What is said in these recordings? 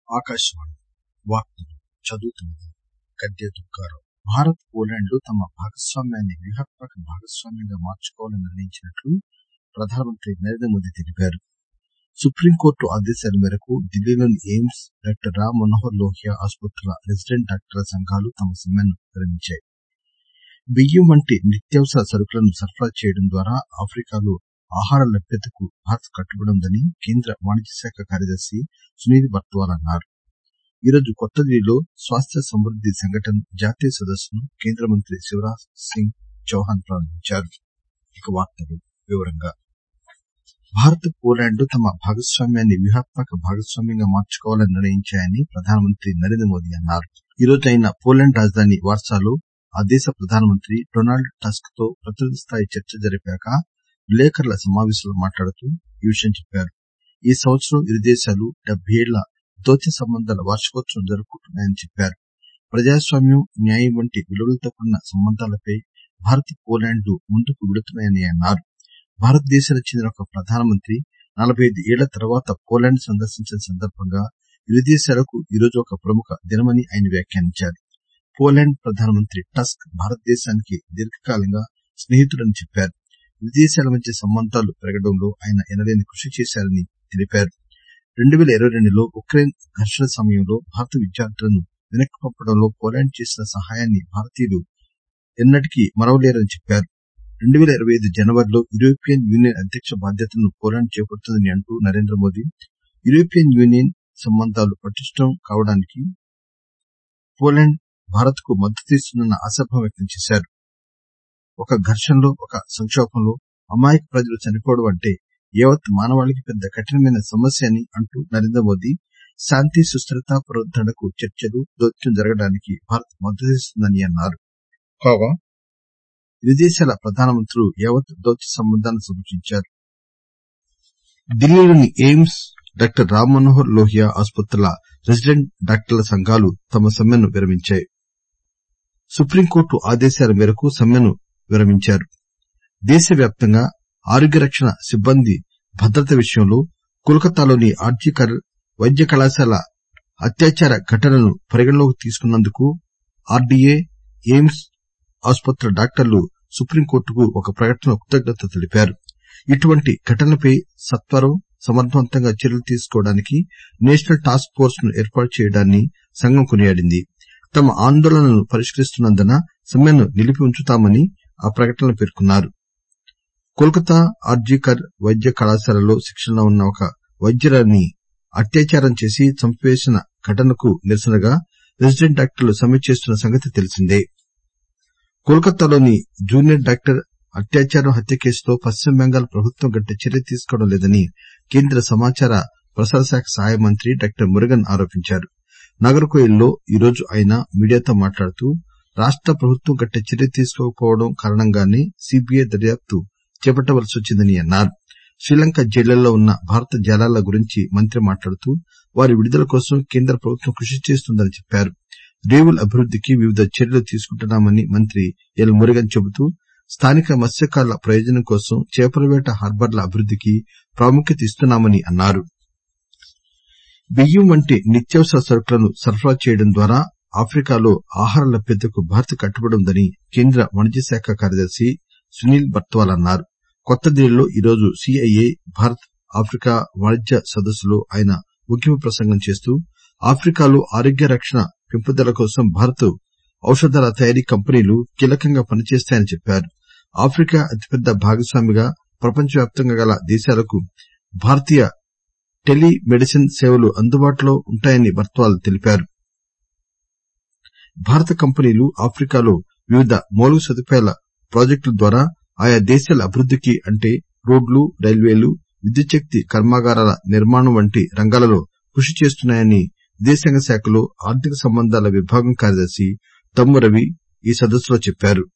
ఆకాశవాణి వార్తలు చదువుతున్నది గద్దె దుగ్గారావు భారత్ పోలాండ్లు తమ భాగస్వామ్యాన్ని వ్యూహాత్మక భాగస్వామ్యంగా మార్చుకోవాలని నిర్ణయించినట్లు ప్రధానమంత్రి నరేంద్ర మోదీ తెలిపారు సుప్రీంకోర్టు ఆదేశాల మేరకు ఢిల్లీలోని ఎయిమ్స్ డాక్టర్ రామ్ మనోహర్ లోహియా ఆసుపత్రుల రెసిడెంట్ డాక్టర్ల సంఘాలు తమ సమ్మెను విరమించాయి బియ్యం వంటి నిత్యావసర సరుకులను సరఫరా చేయడం ద్వారా ఆఫ్రికాలో ఆహార లభ్యతకు భారత్ కట్టుబడి ఉందని కేంద్ర వాణిజ్య శాఖ కార్యదర్శి సునీల్ బర్త్వాల్ అన్నారు ఈరోజు కొత్త ఢిల్లీలో స్వాస్థ్య సమృద్ది సంఘటన్ జాతీయ సదస్సును కేంద్ర మంత్రి శివరాజ్ సింగ్ చౌహాన్ ప్రారంభించారు భారత్ పోలాండ్ తమ భాగస్వామ్యాన్ని వ్యూహాత్మక భాగస్వామ్యంగా మార్చుకోవాలని నిర్ణయించాయని ప్రధానమంత్రి నరేంద్ర మోదీ అన్నారు ఈరోజు ఆయన పోలాండ్ రాజధాని వార్సాలో ఆ దేశ ప్రధానమంత్రి డొనాల్డ్ టస్క్ తో ప్రతినిధి స్థాయి చర్చ జరిపాక విలేకరుల సమావేశంలో మాట్లాడుతూ ఈ విషయం చెప్పారు ఈ సంవత్సరం ఇరు దేశాలు డెబ్బై ఏళ్ల దౌత్య సంబంధాల వార్షికోత్సవం జరుపుకుంటున్నాయని చెప్పారు ప్రజాస్వామ్యం న్యాయం వంటి విలువలతో కూడిన సంబంధాలపై భారత్ పోలాండ్లు ముందుకు వెళుతున్నాయని అన్నారు భారతదేశానికి చెందిన ఒక ప్రధానమంత్రి నలబై ఐదు ఏళ్ల తర్వాత పోలాండ్ సందర్శించిన సందర్భంగా ఇరు దేశాలకు ఈరోజు ఒక ప్రముఖ దినమని ఆయన వ్యాఖ్యానించారు పోలాండ్ ప్రధానమంత్రి టస్క్ భారతదేశానికి దీర్ఘకాలంగా స్నేహితుడని చెప్పారు ఇరు దేశాల మధ్య సంబంధాలు పెరగడంలో ఆయన ఎనలేని కృషి చేశారని తెలిపారు రెండు పేల ఇరవై రెండులో ఉక్రెయిన్ ఘర్షణ సమయంలో భారత విద్యార్థులను వెనక్కి పంపడంలో పోలాండ్ చేసిన సహాయాన్ని భారతీయులు ఎన్నటికీ మరవలేరని చెప్పారు రెండు పేల ఇరవై ఐదు జనవరిలో యూరోపియన్ యూనియన్ అధ్యక్ష బాధ్యతలను పోలాండ్ చేపడుతుందని అంటూ నరేంద్ర మోదీ యూరోపియన్ యూనియన్ సంబంధాలు పటిష్టం కావడానికి పోలాండ్ భారత్ కు మద్దతు ఇస్తుందన్న ఆశాభావం వ్యక్తం చేశారు ఒక ఘర్షణలో ఒక సంకోభంలో అమాయక ప్రజలు చనిపోవడం అంటే యావత్ మానవాళికి పెద్ద కఠినమైన సమస్య అని అంటూ నరేంద్ర మోదీ శాంతి సుస్థిరత పునరుద్దరణకు చర్చలు దౌత్యం జరగడానికి భారత్ మద్దతిస్తుందని అన్నారు కాగా ఇరు దేశాల ప్రధానమంత్రులు యావత్ దౌత్య సంబంధాలను సమీక్షించారు ఢిల్లీలోని ఎయిమ్స్ డాక్టర్ రామ్ మనోహర్ లోహియా ఆసుపత్రుల రెసిడెంట్ డాక్టర్ల సంఘాలు తమ సమ్మెను విరమించాయి సుప్రీంకోర్టు ఆదేశాల మేరకు సమ్మెను విరమించారు దేశవ్యాప్తంగా ఆరోగ్య రక్షణ సిబ్బంది భద్రత విషయంలో కోల్కతాలోని ఆర్జీకర్ వైద్య కళాశాల అత్యాచార ఘటనను పరిగణలోకి తీసుకున్నందుకు ఆర్డీఏ ఎయిమ్స్ ఆసుపత్రుల డాక్టర్లు సుప్రీంకోర్టుకు ఒక ప్రకటనలో కృతజ్ఞతలు తెలిపారు ఇటువంటి ఘటనలపై సత్వరం సమర్దవంతంగా చర్యలు తీసుకోవడానికి నేషనల్ టాస్క్ ఫోర్స్ ను ఏర్పాటు చేయడాన్ని సంఘం కొనియాడింది తమ ఆందోళనలను పరిష్కరిస్తున్నందున సమ్మెను నిలిపి ఉంచుతామని ఆ ప్రకటనలో పేర్కొన్నారు కోల్కతా ఆర్జీకర్ వైద్య కళాశాలలో శిక్షణలో ఉన్న ఒక వైద్యురాలిని అత్యాచారం చేసి చంపివేసిన ఘటనకు నిరసనగా రెసిడెంట్ డాక్టర్లు సమ్మె చేస్తున్న సంగతి తెలిసిందే కోల్కతాలోని జూనియర్ డాక్టర్ అత్యాచారం హత్య కేసులో పశ్చిమ బెంగాల్ ప్రభుత్వం గట్టి చర్య తీసుకోవడం లేదని కేంద్ర సమాచార ప్రసార శాఖ సహాయ మంత్రి డాక్టర్ మురుగన్ ఆరోపించారు నాగర్కోయిల్లో ఈరోజు ఆయన మీడియాతో మాట్లాడుతూ రాష్ట ప్రభుత్వం గట్టి చర్య తీసుకోకపోవడం కారణంగానే సీబీఐ దర్యాప్తు చేపట్టవలసి వచ్చిందని అన్నారు శ్రీలంక జైళ్లలో ఉన్న భారత జాలాల గురించి మంత్రి మాట్లాడుతూ వారి విడుదల కోసం కేంద్ర ప్రభుత్వం కృషి చేస్తోందని చెప్పారు రేవుల అభివృద్దికి వివిధ చర్యలు తీసుకుంటున్నామని మంత్రి ఎల్ మురుగన్ చెబుతూ స్థానిక మత్స్యకారుల ప్రయోజనం కోసం చేపల వేట హార్బర్ల అభివృద్దికి ప్రాముఖ్యత ఇస్తున్నామని అన్నారు బియ్యం వంటి నిత్యావసర సరుకులను సరఫరా చేయడం ద్వారా ఆఫ్రికాలో ఆహార లభ్యతకు భారత్ కట్టుబడి ఉందని కేంద్ర వాణిజ్య శాఖ కార్యదర్శి సునీల్ బర్త్వాల్ అన్నారు కొత్త ఢిల్లీలో ఈరోజు సీఐఐ భారత్ ఆఫ్రికా వాణిజ్య సదస్సులో ఆయన ముగింపు ప్రసంగం చేస్తూ ఆఫ్రికాలో ఆరోగ్య రక్షణ పెంపుదల కోసం భారత్ ఔషధాల తయారీ కంపెనీలు కీలకంగా పనిచేస్తాయని చెప్పారు ఆఫ్రికా అతిపెద్ద భాగస్వామిగా ప్రపంచవ్యాప్తంగా గల దేశాలకు భారతీయ టెలి మెడిసిన్ సేవలు అందుబాటులో ఉంటాయని బర్త్వాల్ తెలిపారు భారత కంపెనీలు ఆఫ్రికాలో వివిధ మౌలిక సదుపాయాల ప్రాజెక్టుల ద్వారా ఆయా దేశాల అభివృద్దికి అంటే రోడ్లు రైల్వేలు విద్యుచ్చక్తి కర్మాగారాల నిర్మాణం వంటి రంగాలలో కృషి చేస్తున్నాయని విదేశాంగ శాఖలో ఆర్థిక సంబంధాల విభాగం కార్యదర్శి తమ్ము రవి ఈ సదస్సులో చెప్పారు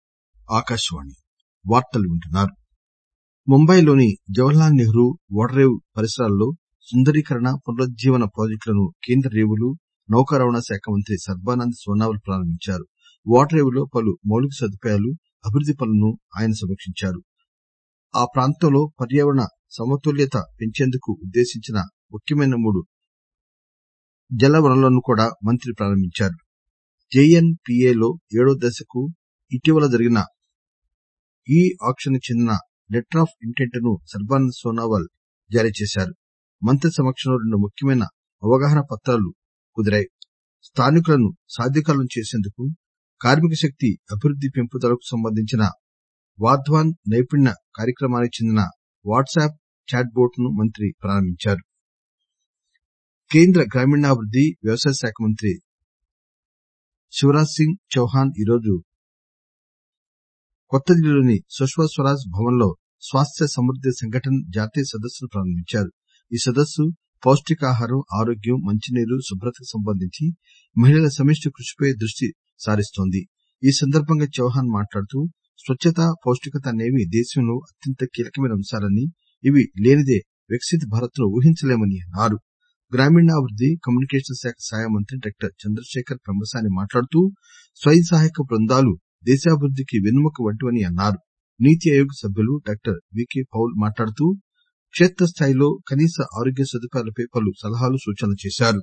ముంబైలోని జవహర్లాల్ నెహ్రూ ఓడరేవు పరిసరాల్లో సుందరీకరణ పునరుజ్జీవన ప్రాజెక్టులను కేంద్ర రేవులు నౌకా రవాణా శాఖ మంత్రి సర్బానంద్ సోనావాల్ ప్రారంభించారు ఓడరేవులో పలు మౌలిక సదుపాయాలు అభివృద్ది పనులను ఆయన సమీక్షించారు ఆ ప్రాంతంలో పర్యావరణ సమతుల్యత పెంచేందుకు ఉద్దేశించిన ముఖ్యమైన మూడు జల వనరులను కూడా మంత్రి ప్రారంభించారు జేఎన్పీఏలో ఏడో దశకు ఇటీవల జరిగిన ఈ ఆక్షన్ కు చెందిన లెటర్ ఆఫ్ ఇంటెంట్ ను సర్బానంద్ సోనోవాల్ జారీ చేశారు మంత్రి సమక్షంలో రెండు ముఖ్యమైన అవగాహన పత్రాలు కుదిరాయి స్థానికులను సాధికారులను చేసేందుకు కార్మిక శక్తి అభివృద్ది పెంపుదలకు సంబంధించిన వాధ్వాన్ నైపుణ్య కార్యక్రమానికి చెందిన వాట్సాప్ చాట్ బోట్ ను మంత్రి ప్రారంభించారు కేంద్ర గ్రామీణాభివృద్ది వ్యవసాయ శాఖ మంత్రి శివరాజ్ సింగ్ చౌహాన్ ఈరోజు కొత్త ఢిల్లీలోని సుష్మా స్వరాజ్ భవన్ లో స్వాస్థ్య సమృద్ది సంఘటన్ జాతీయ సదస్సును ప్రారంభించారు ఈ సదస్సు పౌష్టికాహారం ఆరోగ్యం మంచినీరు శుభ్రతకు సంబంధించి మహిళల సమిష్టి కృషిపై దృష్టి సారిస్తోంది ఈ సందర్భంగా చౌహాన్ మాట్లాడుతూ స్వచ్చత పౌష్టికత అనేవి దేశంలో అత్యంత కీలకమైన అంశాలని ఇవి లేనిదే వికసిత్ భారత్ ను ఊహించలేమని అన్నారు గ్రామీణాభివృద్ది కమ్యూనికేషన్ శాఖ సహాయ మంత్రి డాక్టర్ చంద్రశేఖర్ పెంబసాని మాట్లాడుతూ స్వయం సహాయక బృందాలు దేశాభివృద్దికి వెన్నెముక వంటివని అన్నారు నీతి ఆయోగ్ సభ్యులు డాక్టర్ వికే పౌల్ మాట్లాడుతూ క్షేత్రస్థాయిలో కనీస ఆరోగ్య సదుపాయాలపై పలు సలహాలు సూచనలు చేశారు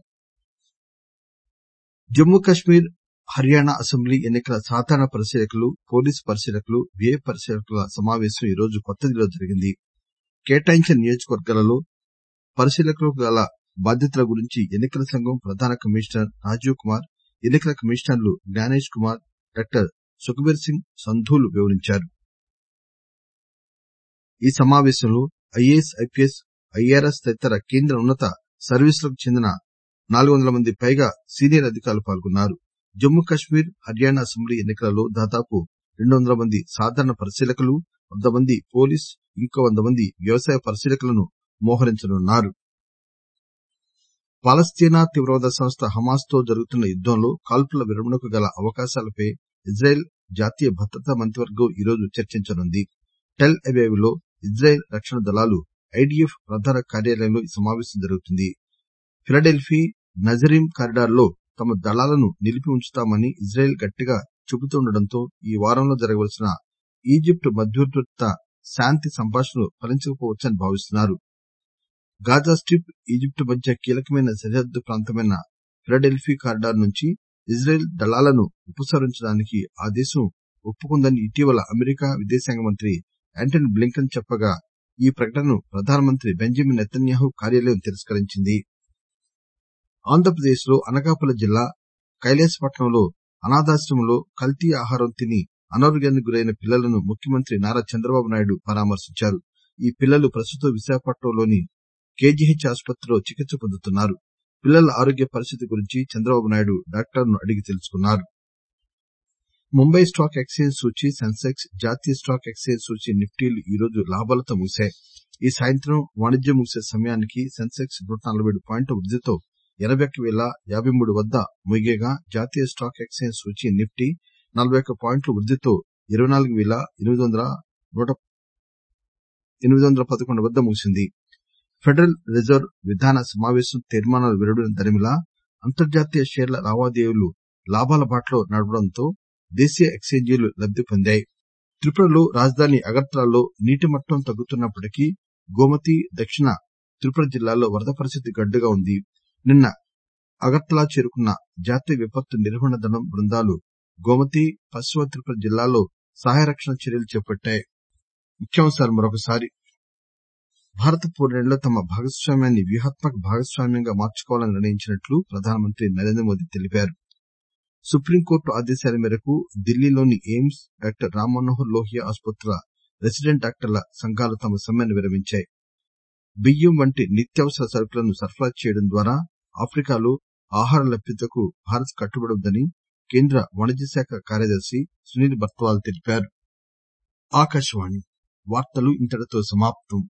జమ్మూ కశ్మీర్ హర్యానా అసెంబ్లీ ఎన్నికల సాధారణ పరిశీలకులు పోలీసు పరిశీలకులు వ్యయ పరిశీలకుల సమావేశం ఈరోజు కొత్తదిల్లీలో జరిగింది కేటాయించిన నియోజకవర్గాలలో పరిశీలకులకు గల బాధ్యతల గురించి ఎన్నికల సంఘం ప్రధాన కమిషనర్ రాజీవ్ కుమార్ ఎన్నికల కమిషనర్లు జ్ఞానేష్ కుమార్ డాక్టర్ సుఖ్బీర్ సింగ్ సంధూలు వివరించారు ఈ సమావేశంలో ఐఏఎస్ ఐపీఎస్ ఐఆర్ఎస్ తదితర కేంద్ర ఉన్నత సర్వీసులకు చెందిన నాలుగు వందల మంది పైగా సీనియర్ అధికారులు పాల్గొన్నారు జమ్మూ కశ్మీర్ హర్యానా అసెంబ్లీ ఎన్నికలలో దాదాపు రెండు వందల మంది సాధారణ పరిశీలకులు వంద మంది పోలీస్ ఇంకో వంద మంది వ్యవసాయ పరిశీలకులను మోహరించనున్నారు పాలస్తీనా తీవ్రవాద సంస్థ హమాస్ తో జరుగుతున్న యుద్దంలో కాల్పుల విరమణకు గల అవకాశాలపై ఇజ్రాయెల్ జాతీయ భద్రతా మంత్రివర్గం ఈరోజు చర్చించనుంది టెల్ అవీవ్ లో ఇజ్రాయెల్ రక్షణ దళాలు ఐడిఎఫ్ ప్రధాన కార్యాలయంలో ఈ సమావేశం జరుగుతుంది ఫిలడెల్ఫీ నజరీం కారిడార్ లో తమ దళాలను నిలిపి ఉంచుతామని ఇజ్రాయెల్ గట్టిగా చెబుతుండటంతో ఈ వారంలో జరగవలసిన ఈజిప్ట్ మధ్యవర్తిత్వ శాంతి సంభాషణలు ఫలించకపోవచ్చని భావిస్తున్నారు గాజా స్ట్రిప్ ఈజిప్ట్ మధ్య కీలకమైన సరిహద్దు ప్రాంతమైన ఫిలడెల్ఫీ కారిడార్ నుంచి ఇజ్రాయెల్ దళాలను ఉపసంహరించడానికి ఆ దేశం ఒప్పుకుందని ఇటీవల అమెరికా విదేశాంగ మంత్రి యాంటనీ బ్లింకన్ చెప్పగా ఈ ప్రకటనను ప్రధానమంత్రి బెంజమిన్ నెతన్యాహు కార్యాలయం తిరస్కరించింది ఆంధ్రప్రదేశ్ లో అనకాపల్లి జిల్లా కైలాసపట్నంలో అనాథాశ్రమంలో కల్తీ ఆహారం తిని అనారోగ్యానికి గురైన పిల్లలను ముఖ్యమంత్రి నారా చంద్రబాబు నాయుడు పరామర్శించారు ఈ పిల్లలు ప్రస్తుతం విశాఖపట్నంలోని కేజీహెచ్ ఆసుపత్రిలో చికిత్స పొందుతున్నారు పిల్లల ఆరోగ్య పరిస్థితి గురించి చంద్రబాబు నాయుడు డాక్టర్లను అడిగి తెలుసుకున్నారు ముంబై స్టాక్ ఎక్సేంజ్ సూచీ సెన్సెక్స్ జాతీయ స్టాక్ ఎక్సేంజ్ సూచీ నిఫ్టీలు ఈరోజు లాభాలతో ముగిశాయి ఈ సాయంత్రం వాణిజ్యం ముగిసే సమయానికి సెన్సెక్స్ నూట నలభై ఏడు పాయింట్ల వృద్దితో ఎనబై ఒక్క పేల యాబై మూడు వద్ద ముగియగా జాతీయ స్టాక్ ఎక్సేంజ్ సూచీ నిఫ్టీ నలభై ఒక్క పాయింట్ల వృద్దితో ఇరవై నాలుగు పేల ఎనిమిది వందల నూట ఎనిమిది వందల పదకొండు వద్ద ముగిసింది ఫెడరల్ రిజర్వ్ విధాన సమావేశం తీర్మానాలు వెలువడిన దరిమిలా అంతర్జాతీయ షేర్ల లావాదేవీలు లాభాల బాటలో నడవడంతో దేశీయ ఎక్సేంజీలు లబ్ది పొందాయి త్రిపురలో రాజధాని అగర్తలాలో నీటి మట్టం తగ్గుతున్నప్పటికీ గోమతి దక్షిణ త్రిపుర జిల్లాలో వరద పరిస్థితి గడ్డుగా ఉంది నిన్న అగర్తలా చేరుకున్న జాతీయ విపత్తు నిర్వహణ దళం బృందాలు గోమతి పశ్చిమ త్రిపుర జిల్లాలో సహాయ రక్షణ చర్యలు చేపట్టాయి ముఖ్యాంశాలు మరొకసారి భారత పోర్నిలో తమ భాగస్వామ్యాన్ని వ్యూహాత్మక భాగస్వామ్యంగా మార్చుకోవాలని నిర్ణయించినట్లు ప్రధానమంత్రి నరేంద్ర మోదీ తెలిపారు సుప్రీంకోర్టు ఆదేశాల మేరకు ఢిల్లీలోని ఎయిమ్స్ డాక్టర్ రామ్ మనోహర్ లోహియా ఆసుపత్రుల రెసిడెంట్ డాక్టర్ల సంఘాలు తమ సమ్మెను విరమించాయి బియ్యం వంటి నిత్యావసర సరుకులను సరఫరా చేయడం ద్వారా ఆఫ్రికాలో ఆహార లభ్యతకు భారత్ కట్టుబడి ఉందని కేంద్ర వాణిజ్య శాఖ కార్యదర్శి సునీల్ బర్త్వాల్ తెలిపారు ఆకాశవాణి వార్తలు ఇంతటితో సమాప్తం